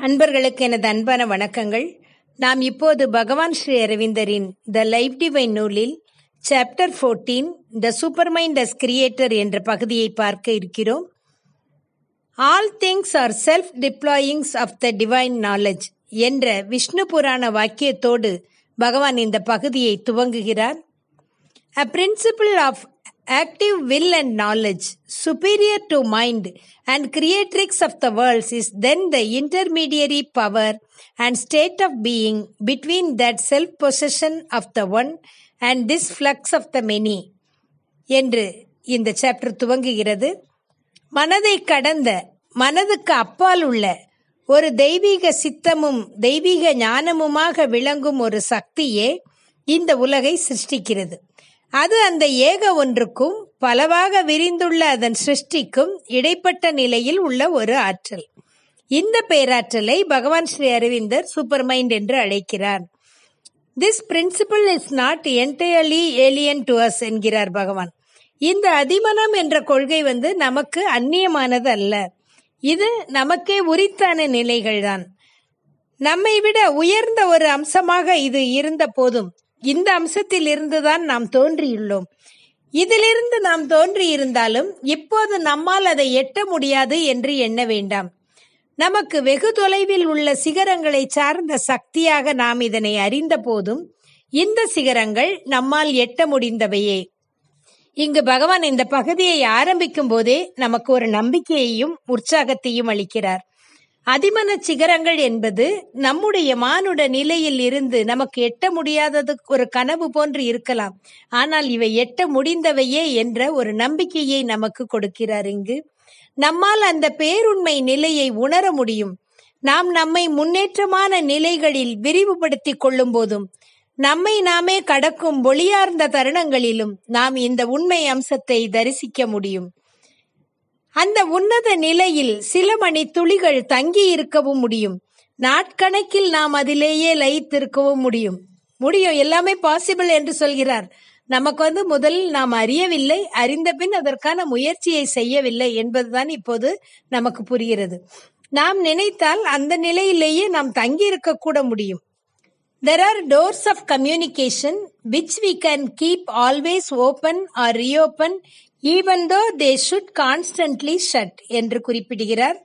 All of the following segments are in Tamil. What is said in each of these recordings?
அன்பர்களுக்கு எனது அன்பான வணக்கங்கள் நாம் இப்போது பகவான் ஸ்ரீ அரவிந்தரின் த லைஃப் டிவைன் நூலில் chapter 14 the supermind as creator என்ற பகுதியை பார்க்க இருக்கிறோம் all things are self deployings of the divine knowledge என்ற விஷ்ணு புராண வாக்கியத்தோடு பகவான் இந்த பகுதியை துவங்குகிறார் A principle of active will and knowledge, superior to mind and creatrix of the worlds, is then the intermediary power and state of being between that self possession of the one and this flux of the many. என்று இந்த சாப்டர் துவங்குகிறது மனதை கடந்த மனதுக்கு அப்பால் உள்ள ஒரு தெய்வீக சித்தமும் தெய்வீக ஞானமுமாக விளங்கும் ஒரு சக்தியே இந்த உலகை சிருஷ்டிக்கிறது அது அந்த ஏக ஒன்றுக்கும் பலவாக விரிந்துள்ள அதன் சிருஷ்டிக்கும் இடைப்பட்ட நிலையில் உள்ள ஒரு ஆற்றல் இந்த பேராற்றலை பகவான் ஸ்ரீ அரவிந்தர் சூப்பர் மைண்ட் என்று அழைக்கிறார் this principle is not entirely alien to us என்கிறார் பகவான் இந்த அதிமனம் என்ற கொள்கை வந்து நமக்கு அந்நியமானது அல்ல இது நமக்கே உரித்தான நிலைகள்தான் நம்மை விட உயர்ந்த ஒரு அம்சமாக இது இருந்த போதும் இந்த அம்சத்தில் இருந்துதான் நாம் தோன்றியுள்ளோம் இதிலிருந்து நாம் தோன்றியிருந்தாலும் இப்போது நம்மால் அதை எட்ட முடியாது என்று எண்ண வேண்டாம் நமக்கு வெகு தொலைவில் உள்ள சிகரங்களை சார்ந்த சக்தியாக நாம் இதனை அறிந்த போதும் இந்த சிகரங்கள் நம்மால் எட்ட முடிந்தவையே இங்கு பகவான் இந்த பகுதியை ஆரம்பிக்கும் போதே நமக்கு ஒரு நம்பிக்கையையும் உற்சாகத்தையும் அளிக்கிறார் அதிமன சிகரங்கள் என்பது நம்முடைய மானுட நிலையில் இருந்து நமக்கு எட்ட முடியாதது ஒரு கனவு போன்று இருக்கலாம் ஆனால் இவை எட்ட முடிந்தவையே என்ற ஒரு நம்பிக்கையை நமக்கு கொடுக்கிறார் இங்கு நம்மால் அந்த பேருண்மை நிலையை உணர முடியும் நாம் நம்மை முன்னேற்றமான நிலைகளில் விரிவுபடுத்திக் கொள்ளும் போதும் நம்மை நாமே கடக்கும் ஒளியார்ந்த தருணங்களிலும் நாம் இந்த உண்மை அம்சத்தை தரிசிக்க முடியும் அந்த உன்னத நிலையில் சில மணி துளிகள் தங்கி இருக்கவும் முடியும் நாட்கணக்கில் நாம் அதிலேயே லயித்திருக்கவும் முடியும் முடியும் எல்லாமே பாசிபிள் என்று சொல்கிறார் நமக்கு வந்து முதலில் நாம் அறியவில்லை அறிந்த பின் அதற்கான முயற்சியை செய்யவில்லை என்பதுதான் இப்போது நமக்கு புரிகிறது நாம் நினைத்தால் அந்த நிலையிலேயே நாம் தங்கி இருக்க கூட முடியும் There are doors of communication which we can keep always open or reopen even though they should constantly shut என்று குறிப்பிடுகிறார்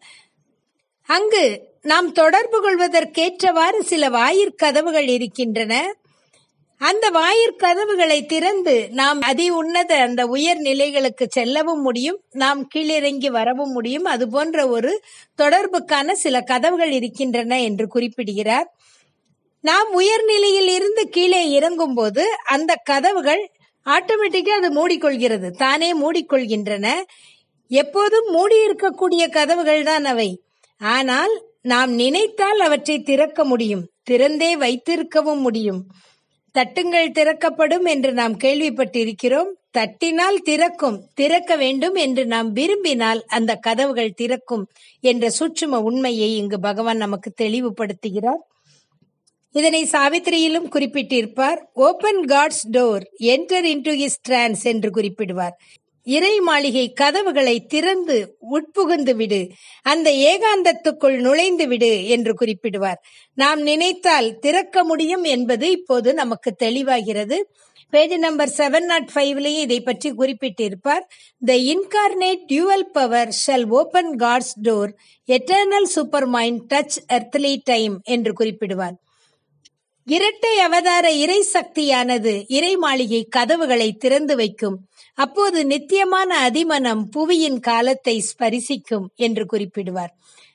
அங்கு நாம் தொடர்பு கொள்வதற்கேற்றவாறு சில வாயிற்கதவுகள் இருக்கின்றன அந்த வாயிற்கதவுகளை திறந்து நாம் அதி உன்னத அந்த உயர் நிலைகளுக்கு செல்லவும் முடியும் நாம் கீழிறங்கி வரவும் முடியும் அது போன்ற ஒரு தொடர்புக்கான சில கதவுகள் இருக்கின்றன என்று குறிப்பிடுகிறார் நாம் உயர்நிலையில் இருந்து கீழே இறங்கும் போது அந்த கதவுகள் ஆட்டோமேட்டிக்கா அது மூடிக்கொள்கிறது தானே மூடிக்கொள்கின்றன எப்போதும் மூடி இருக்கக்கூடிய கதவுகள் தான் அவை ஆனால் நாம் நினைத்தால் அவற்றை திறக்க முடியும் திறந்தே வைத்திருக்கவும் முடியும் தட்டுங்கள் திறக்கப்படும் என்று நாம் கேள்விப்பட்டிருக்கிறோம் தட்டினால் திறக்கும் திறக்க வேண்டும் என்று நாம் விரும்பினால் அந்த கதவுகள் திறக்கும் என்ற சூட்சும உண்மையை இங்கு பகவான் நமக்கு தெளிவுபடுத்துகிறார் இதனை சாவித்திரியிலும் குறிப்பிட்டிருப்பார் open God's door enter into his trance என்று குறிப்பிடுவார் இறை மாளிகை கதவுகளை திறந்து உட்புகுந்து விடு அந்த ஏகாந்தத்துக்குள் நுழைந்து விடு என்று குறிப்பிடுவார் நாம் நினைத்தால் திறக்க முடியும் என்பது இப்போது நமக்கு தெளிவாகிறது பேஜ் நம்பர் செவன் நாட் ஃபைவ்லயும் இதை பற்றி குறிப்பிட்டிருப்பார் the incarnate dual power shall open God's door eternal super mind touch earthly time என்று குறிப்பிடுவார் இரட்டை அவதார இறை சக்தியானது இறை மாளிகை கதவுகளை திறந்து வைக்கும் அப்போது நித்தியமான அதிமனம் புவியின் காலத்தை ஸ்பரிசிக்கும் என்று குறிப்பிடுவார்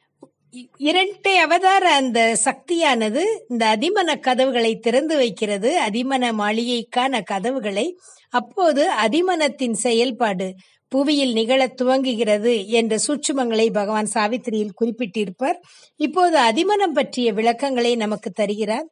இரட்டை அவதார அந்த சக்தியானது இந்த அதிமன கதவுகளை திறந்து வைக்கிறது அதிமன மாளிகைக்கான கதவுகளை அப்போது அதிமனத்தின் செயல்பாடு புவியில் நிகழ துவங்குகிறது என்ற சூட்சுமங்களை பகவான் சாவித்திரியில் குறிப்பிட்டிருப்பார் இப்போது அதிமனம் பற்றிய விளக்கங்களை நமக்கு தருகிறார்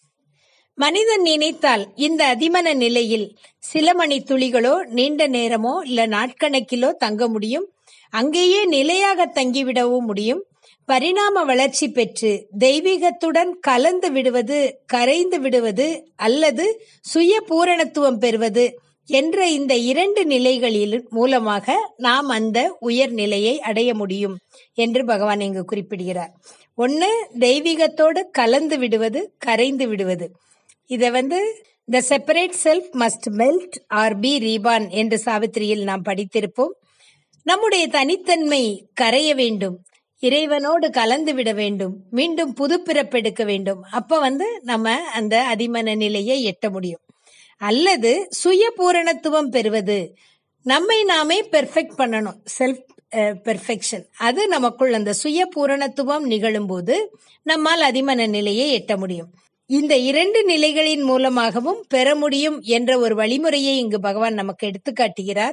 மனிதன் நினைத்தால் இந்த அதிமன நிலையில் சில மணி துளிகளோ நீண்ட நேரமோ இல்ல நாட்கணக்கிலோ தங்க முடியும் அங்கேயே நிலையாக தங்கிவிடவும் முடியும் பரிணாம வளர்ச்சி பெற்று தெய்வீகத்துடன் கலந்து விடுவது கரைந்து விடுவது அல்லது சுய பூரணத்துவம் பெறுவது என்ற இந்த இரண்டு நிலைகளில் மூலமாக நாம் அந்த உயர் நிலையை அடைய முடியும் என்று பகவான் இங்கு குறிப்பிடுகிறார் ஒன்னு தெய்வீகத்தோடு கலந்து விடுவது கரைந்து விடுவது இத வந்து the separate self must melt or be reborn என்று சாவித்திரியில் நாம் படித்திருப்போம் நம்முடைய தனித்தன்மை கரைய வேண்டும் இறைவனோடு கலந்து விட வேண்டும் மீண்டும் புது பிறப்பெடுக்க வேண்டும் அப்ப வந்து நம்ம அந்த அதிமன நிலையை எட்ட முடியும் அல்லது சுய பூரணத்துவம் பெறுவது நம்மை நாமே பெர்ஃபெக்ட் பண்ணணும் செல்ஃப் பெர்ஃபெக்ஷன் அது நமக்குள் அந்த சுய பூரணத்துவம் நிகழும் போது நம்மால் அதிமன நிலையை எட்ட முடியும் இந்த இரண்டு நிலைகளின் மூலமாகவும் பெற முடியும் என்ற ஒரு வழிமுறையை இங்கு பகவான் நமக்கு எடுத்துக்காட்டுகிறார்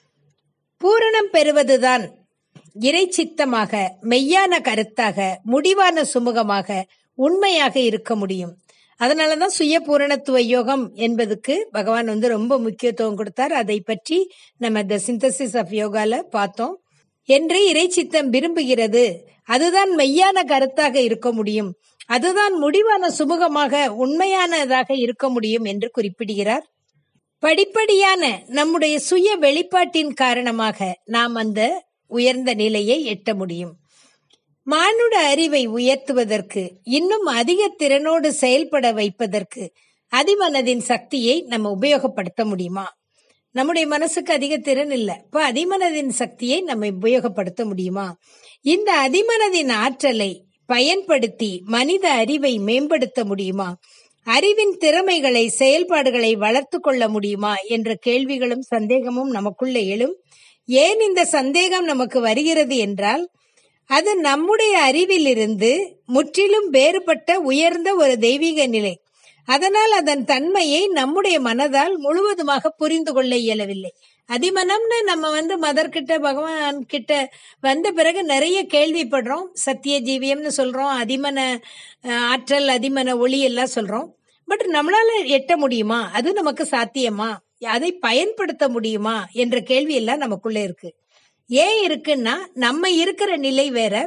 பூரணம் பெறுவதுதான் இறை சித்தமாக மெய்யான கருத்தாக முடிவான சுமூகமாக உண்மையாக இருக்க முடியும் அதனாலதான் சுய பூரணத்துவ யோகம் என்பதுக்கு பகவான் வந்து ரொம்ப முக்கியத்துவம் கொடுத்தார் அதை பற்றி நம்ம த சிந்தசிஸ் ஆஃப் யோகால பார்த்தோம் என்று இறை சித்தம் விரும்புகிறது அதுதான் மெய்யான கருத்தாக இருக்க முடியும் அதுதான் முடிவான சுமூகமாக உண்மையானதாக இருக்க முடியும் என்று குறிப்பிடுகிறார் படிப்படியான நம்முடைய சுய வெளிப்பாட்டின் காரணமாக நாம் அந்த உயர்ந்த நிலையை எட்ட முடியும் மானுட அறிவை உயர்த்துவதற்கு இன்னும் அதிக திறனோடு செயல்பட வைப்பதற்கு அதிமனதின் சக்தியை நம்ம உபயோகப்படுத்த முடியுமா நம்முடைய மனசுக்கு அதிக திறன் இல்ல இப்ப அதிமனதின் சக்தியை நம்ம உபயோகப்படுத்த முடியுமா இந்த அதிமனதின் ஆற்றலை பயன்படுத்தி மனித அறிவை மேம்படுத்த முடியுமா அறிவின் திறமைகளை செயல்பாடுகளை வளர்த்து கொள்ள முடியுமா என்ற கேள்விகளும் சந்தேகமும் நமக்குள்ள எழும் ஏன் இந்த சந்தேகம் நமக்கு வருகிறது என்றால் அது நம்முடைய அறிவிலிருந்து முற்றிலும் வேறுபட்ட உயர்ந்த ஒரு தெய்வீக நிலை அதனால் அதன் தன்மையை நம்முடைய மனதால் முழுவதுமாக புரிந்து கொள்ள இயலவில்லை அதிமனம்னு நம்ம வந்து மதர் கிட்ட பகவான் கிட்ட வந்த பிறகு நிறைய கேள்விப்படுறோம் சத்திய ஜீவியம்னு சொல்றோம் அதிமன ஆற்றல் அதிமன ஒளி எல்லாம் சொல்றோம் பட் நம்மளால எட்ட முடியுமா அது நமக்கு சாத்தியமா அதை பயன்படுத்த முடியுமா என்ற கேள்வி எல்லாம் நமக்குள்ள இருக்கு ஏன் இருக்குன்னா நம்ம இருக்கிற நிலை வேற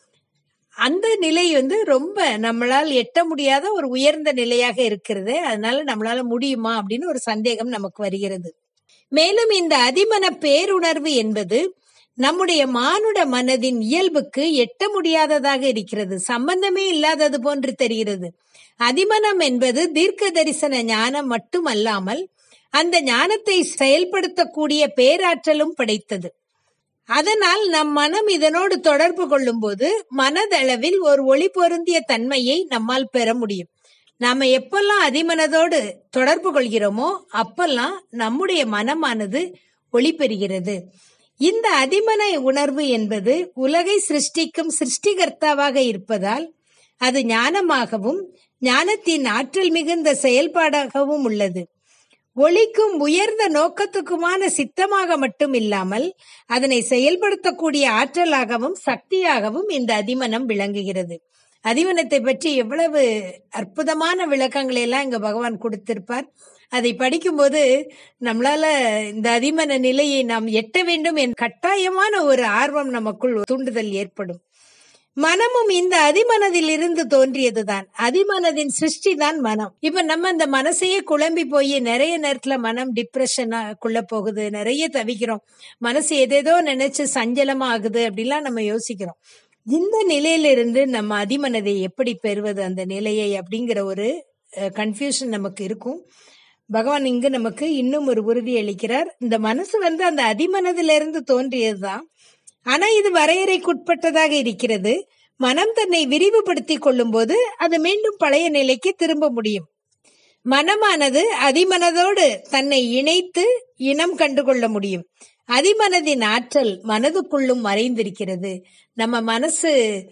அந்த நிலை வந்து ரொம்ப நம்மளால் எட்ட முடியாத ஒரு உயர்ந்த நிலையாக இருக்கிறது அதனால நம்மளால முடியுமா அப்படின்னு ஒரு சந்தேகம் நமக்கு வருகிறது மேலும் இந்த அதிமன பேருணர்வு என்பது நம்முடைய மானுட மனதின் இயல்புக்கு எட்ட முடியாததாக இருக்கிறது சம்பந்தமே இல்லாதது போன்று தெரிகிறது அதிமனம் என்பது தீர்க்க தரிசன ஞானம் மட்டுமல்லாமல் அந்த ஞானத்தை செயல்படுத்தக்கூடிய பேராற்றலும் படைத்தது அதனால் நம் மனம் இதனோடு தொடர்பு கொள்ளும் போது மனதளவில் ஒரு ஒளி பொருந்திய தன்மையை நம்மால் பெற முடியும் நாம எப்பெல்லாம் அதிமனதோடு தொடர்பு கொள்கிறோமோ அப்பெல்லாம் நம்முடைய மனமானது ஒளி பெறுகிறது இந்த அதிமன உணர்வு என்பது உலகை சிருஷ்டிக்கும் சிருஷ்டிகர்த்தாவாக இருப்பதால் அது ஞானமாகவும் ஞானத்தின் ஆற்றல் மிகுந்த செயல்பாடாகவும் உள்ளது ஒளிக்கும் உயர்ந்த நோக்கத்துக்குமான சித்தமாக மட்டும் இல்லாமல் அதனை செயல்படுத்தக்கூடிய ஆற்றலாகவும் சக்தியாகவும் இந்த அதிமனம் விளங்குகிறது அதிமனத்தை பற்றி எவ்வளவு அற்புதமான விளக்கங்களை எல்லாம் இங்க பகவான் கொடுத்திருப்பார் அதை படிக்கும்போது நம்மளால இந்த அதிமன நிலையை நாம் எட்ட வேண்டும் என் கட்டாயமான ஒரு ஆர்வம் நமக்குள் தூண்டுதல் ஏற்படும் மனமும் இந்த அதிமனதில் இருந்து தோன்றியதுதான் அதிமனதின் சிருஷ்டி தான் மனம் இப்ப நம்ம இந்த மனசையே குழம்பி போய் நிறைய நேரத்துல மனம் டிப்ரெஷனாக்குள்ள போகுது நிறைய தவிக்கிறோம் மனசு எதேதோ நினைச்சு சஞ்சலமா ஆகுது அப்படிலாம் நம்ம யோசிக்கிறோம் இந்த நிலையிலிருந்து நம்ம அதிமனதை எப்படி பெறுவது அந்த நிலையை அப்படிங்கிற ஒரு கன்ஃபியூஷன் நமக்கு இருக்கும் பகவான் இங்கு நமக்கு இன்னும் ஒரு உறுதி அளிக்கிறார் இந்த மனசு வந்து அந்த அதிமனதிலிருந்து தோன்றியதுதான் ஆனா இது வரையறைக்குட்பட்டதாக இருக்கிறது மனம் தன்னை விரிவுபடுத்திக் கொள்ளும் போது அது மீண்டும் பழைய நிலைக்கு திரும்ப முடியும் மனமானது அதிமனதோடு தன்னை இணைத்து இனம் கண்டுகொள்ள முடியும் அதிமனதின் ஆற்றல் மனதுக்குள்ளும் மறைந்திருக்கிறது நம்ம மனசு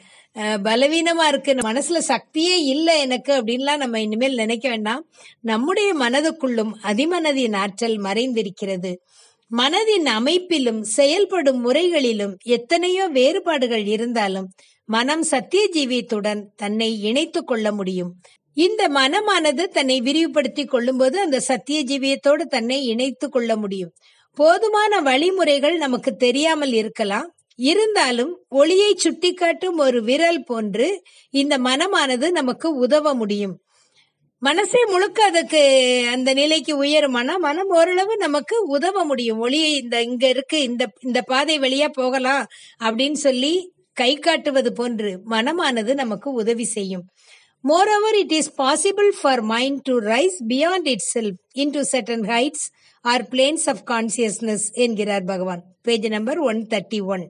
பலவீனமா இருக்கு மனசுல சக்தியே இல்லை எனக்கு அப்படின்லாம் நம்ம இனிமேல் நினைக்க வேண்டாம் நம்முடைய மனதுக்குள்ளும் அதிமனதின் ஆற்றல் மறைந்திருக்கிறது மனதின் அமைப்பிலும் செயல்படும் முறைகளிலும் எத்தனையோ வேறுபாடுகள் இருந்தாலும் மனம் சத்திய ஜீவியத்துடன் தன்னை இணைத்துக் கொள்ள முடியும் இந்த மனமானது தன்னை விரிவுபடுத்திக் கொள்ளும்போது அந்த சத்திய ஜீவியத்தோடு தன்னை இணைத்துக் கொள்ள முடியும் போதுமான வழிமுறைகள் நமக்கு தெரியாமல் இருக்கலாம் இருந்தாலும் ஒளியை சுட்டிக்காட்டும் ஒரு விரல் போன்று இந்த மனமானது நமக்கு உதவ முடியும் மனசே முழுக்க அதுக்கு அந்த நிலைக்கு உயருமானா மனம் ஓரளவு நமக்கு உதவ முடியும் ஒளியை இந்த இங்க இருக்கு இந்த இந்த பாதை வழியா போகலாம் அப்படின்னு சொல்லி கை காட்டுவது போன்று மனமானது நமக்கு உதவி செய்யும் moreover it is possible for mind to rise beyond itself into certain heights or planes of consciousness என்கிறார் பகவான் page number one thirty one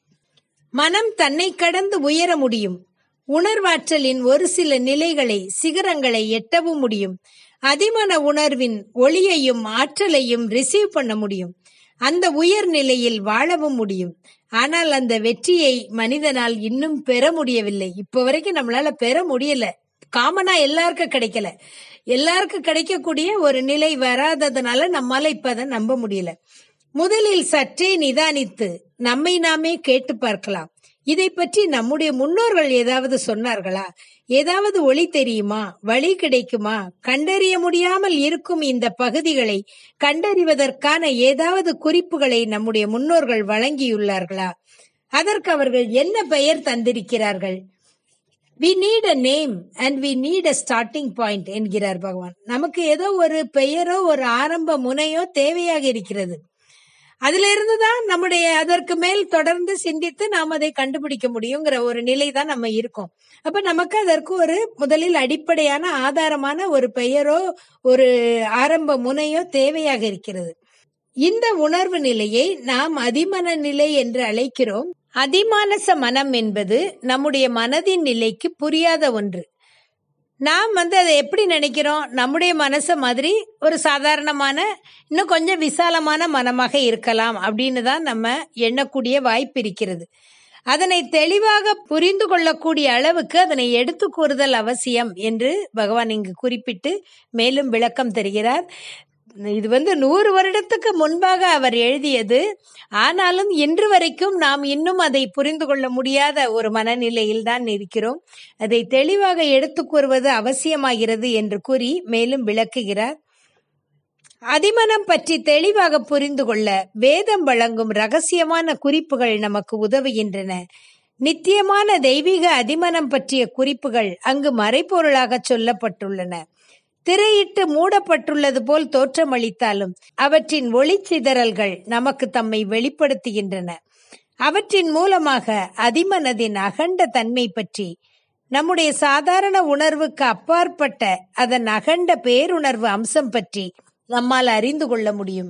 மனம் தன்னை கடந்து உயர முடியும் உணர்வாற்றலின் ஒரு சில நிலைகளை சிகரங்களை எட்டவும் முடியும் அதிமன உணர்வின் ஒளியையும் ஆற்றலையும் ரிசீவ் பண்ண முடியும் அந்த உயர் நிலையில் வாழவும் முடியும் ஆனால் அந்த வெற்றியை மனிதனால் இன்னும் பெற முடியவில்லை இப்ப வரைக்கும் நம்மளால பெற முடியல காமனா எல்லாருக்கும் கிடைக்கல எல்லாருக்கும் கிடைக்கக்கூடிய ஒரு நிலை வராததுனால நம்மால இப்ப அதை நம்ப முடியல முதலில் சற்றே நிதானித்து நம்மை நாமே கேட்டு பார்க்கலாம் இதை பற்றி நம்முடைய முன்னோர்கள் ஏதாவது சொன்னார்களா ஏதாவது ஒளி தெரியுமா வழி கிடைக்குமா கண்டறிய முடியாமல் இருக்கும் இந்த பகுதிகளை கண்டறிவதற்கான ஏதாவது குறிப்புகளை நம்முடைய முன்னோர்கள் வழங்கியுள்ளார்களா அதற்கு அவர்கள் என்ன பெயர் தந்திருக்கிறார்கள் we need a name and we need a starting point என்கிறார் பகவான் நமக்கு ஏதோ ஒரு பெயரோ ஒரு ஆரம்ப முனையோ தேவையாக இருக்கிறது அதுல இருந்து தான் நம்முடைய அதற்கு மேல் தொடர்ந்து சிந்தித்து நாம் அதை கண்டுபிடிக்க முடியுங்கிற ஒரு நிலை தான் நம்ம இருக்கோம் அப்ப நமக்கு அதற்கு ஒரு முதலில் அடிப்படையான ஆதாரமான ஒரு பெயரோ ஒரு ஆரம்ப முனையோ தேவையாக இருக்கிறது இந்த உணர்வு நிலையை நாம் அதிமன நிலை என்று அழைக்கிறோம் அதிமானச மனம் என்பது நம்முடைய மனதின் நிலைக்கு புரியாத ஒன்று நாம் வந்து அதை எப்படி நினைக்கிறோம் நம்முடைய மனச மாதிரி ஒரு சாதாரணமான இன்னும் கொஞ்சம் விசாலமான மனமாக இருக்கலாம் அப்படின்னு தான் நம்ம எண்ணக்கூடிய வாய்ப்பு இருக்கிறது அதனை தெளிவாக புரிந்து கொள்ளக்கூடிய அளவுக்கு அதனை எடுத்து கூறுதல் அவசியம் என்று பகவான் இங்கு குறிப்பிட்டு மேலும் விளக்கம் தருகிறார் இது வந்து நூறு வருடத்துக்கு முன்பாக அவர் எழுதியது ஆனாலும் இன்று வரைக்கும் நாம் இன்னும் அதை புரிந்து கொள்ள முடியாத ஒரு மனநிலையில் தான் இருக்கிறோம் அதை தெளிவாக எடுத்து கூறுவது அவசியமாகிறது என்று கூறி மேலும் விளக்குகிறார் அதிமனம் பற்றி தெளிவாக புரிந்து கொள்ள வேதம் வழங்கும் ரகசியமான குறிப்புகள் நமக்கு உதவுகின்றன நித்தியமான தெய்வீக அதிமனம் பற்றிய குறிப்புகள் அங்கு மறைப்பொருளாக சொல்லப்பட்டுள்ளன திரையிட்டு மூடப்பட்டுள்ளது போல் தோற்றமளித்தாலும் அவற்றின் ஒளிச்சிதறல்கள் நமக்கு தம்மை வெளிப்படுத்துகின்றன அவற்றின் மூலமாக அதிமனதின் அகண்ட தன்மை பற்றி நம்முடைய சாதாரண உணர்வுக்கு அப்பாற்பட்ட அதன் அகண்ட பேருணர்வு அம்சம் பற்றி நம்மால் அறிந்து கொள்ள முடியும்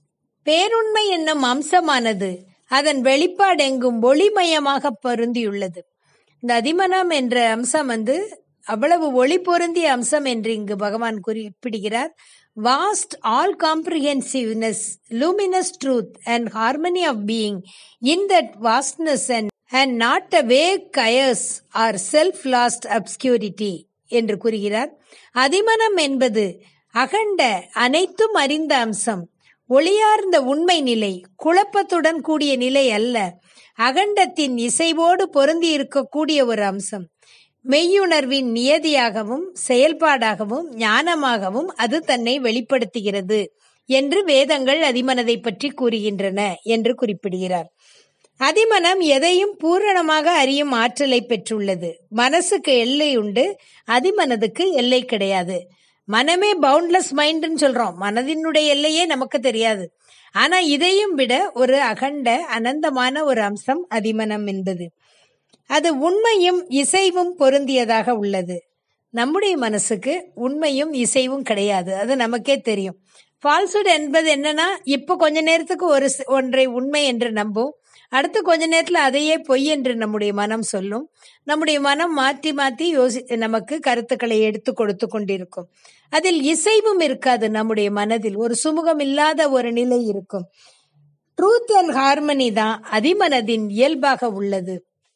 பேருண்மை என்னும் அம்சமானது அதன் வெளிப்பாடெங்கும் ஒளிமயமாக பொருந்தியுள்ளது இந்த அதிமனம் என்ற அம்சம் வந்து அவ்வளவு ஒளி பொருந்திய அம்சம் என்று இங்கு பகவான் குறிப்பிடுகிறார் vast all comprehensiveness luminous truth and harmony of being in that vastness and and not a vague கயர்ஸ் ஆர் செல்ஃப் லாஸ்ட் அப்ஸ்கியூரிட்டி என்று கூறுகிறார் அதிமனம் என்பது அகண்ட அனைத்தும் அறிந்த அம்சம் ஒளியார்ந்த உண்மை நிலை குழப்பத்துடன் கூடிய நிலை அல்ல அகண்டத்தின் இசைவோடு பொருந்தி இருக்கக்கூடிய ஒரு அம்சம் மெய்யுணர்வின் நியதியாகவும் செயல்பாடாகவும் ஞானமாகவும் அது தன்னை வெளிப்படுத்துகிறது என்று வேதங்கள் அதிமனதை பற்றி கூறுகின்றன என்று குறிப்பிடுகிறார் அதிமனம் எதையும் பூரணமாக அறியும் ஆற்றலை பெற்றுள்ளது மனசுக்கு எல்லை உண்டு அதிமனதுக்கு எல்லை கிடையாது மனமே பவுண்ட்லெஸ் மைண்ட்னு சொல்றோம் மனதினுடைய எல்லையே நமக்கு தெரியாது ஆனா இதையும் விட ஒரு அகண்ட அனந்தமான ஒரு அம்சம் அதிமனம் என்பது அது உண்மையும் இசைவும் பொருந்தியதாக உள்ளது நம்முடைய மனசுக்கு உண்மையும் இசைவும் கிடையாது அது நமக்கே தெரியும் ஃபால்சுட் என்பது என்னன்னா இப்ப கொஞ்ச நேரத்துக்கு ஒரு ஒன்றை உண்மை என்று நம்பும் அடுத்து கொஞ்ச நேரத்துல அதையே பொய் என்று நம்முடைய மனம் சொல்லும் நம்முடைய மனம் மாற்றி மாற்றி யோசி நமக்கு கருத்துக்களை எடுத்து கொடுத்து கொண்டிருக்கும் அதில் இசைவும் இருக்காது நம்முடைய மனதில் ஒரு சுமூகம் இல்லாத ஒரு நிலை இருக்கும் ட்ரூத் அண்ட் ஹார்மனி தான் அதிமனதின் இயல்பாக உள்ளது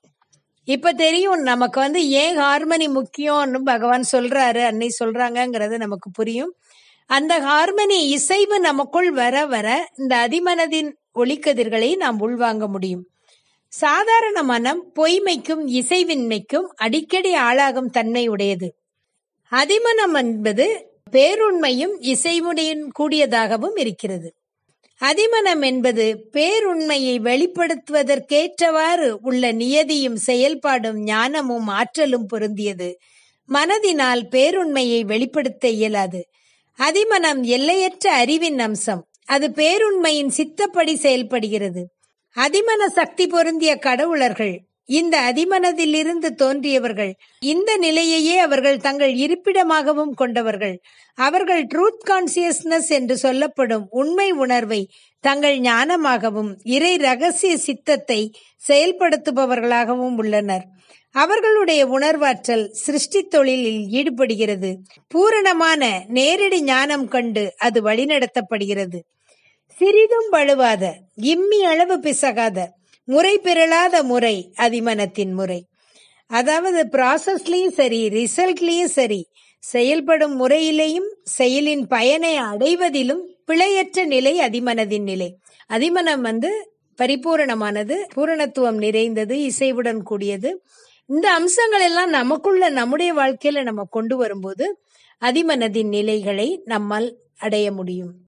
இப்ப தெரியும் நமக்கு வந்து ஏன் ஹார்மனி முக்கியம்னு பகவான் சொல்றாரு அன்னை சொல்றாங்கங்கிறது நமக்கு புரியும் அந்த ஹார்மனி இசைவு நமக்குள் வர வர இந்த அதிமனதின் ஒளிக்கதிர்களை நாம் உள்வாங்க முடியும் சாதாரண மனம் பொய்மைக்கும் இசைவின்மைக்கும் அடிக்கடி ஆளாகும் தன்மை உடையது அதிமனம் என்பது பேருண்மையும் இசைவுடையும் கூடியதாகவும் இருக்கிறது அதிமனம் என்பது பேருண்மையை வெளிப்படுத்துவதற்கேற்றவாறு உள்ள நியதியும் செயல்பாடும் ஞானமும் ஆற்றலும் பொருந்தியது மனதினால் பேருண்மையை வெளிப்படுத்த இயலாது அதிமனம் எல்லையற்ற அறிவின் அம்சம் அது பேருண்மையின் சித்தப்படி செயல்படுகிறது அதிமன சக்தி பொருந்திய கடவுளர்கள் இந்த அதிமனதிலிருந்து தோன்றியவர்கள் இந்த நிலையையே அவர்கள் தங்கள் இருப்பிடமாகவும் கொண்டவர்கள் அவர்கள் ட்ரூத் கான்சியஸ்னஸ் என்று சொல்லப்படும் உண்மை உணர்வை தங்கள் ஞானமாகவும் இறை ரகசிய சித்தத்தை செயல்படுத்துபவர்களாகவும் உள்ளனர் அவர்களுடைய உணர்வாற்றல் சிருஷ்டி தொழிலில் ஈடுபடுகிறது பூரணமான நேரடி ஞானம் கண்டு அது வழிநடத்தப்படுகிறது சிறிதும் வலுவாத இம்மி அளவு பிசகாத முறை பிறளாத முறை அதிமனத்தின் முறை அதாவது ப்ராசஸ்லயும் சரி ரிசல்ட்லயும் சரி செயல்படும் முறையிலேயும் செயலின் பயனை அடைவதிலும் பிழையற்ற நிலை அதிமனதின் நிலை அதிமனம் வந்து பரிபூரணமானது பூரணத்துவம் நிறைந்தது இசைவுடன் கூடியது இந்த அம்சங்கள் எல்லாம் நமக்குள்ள நம்முடைய வாழ்க்கையில நம்ம கொண்டு வரும்போது அதிமனதின் நிலைகளை நம்மால் அடைய முடியும்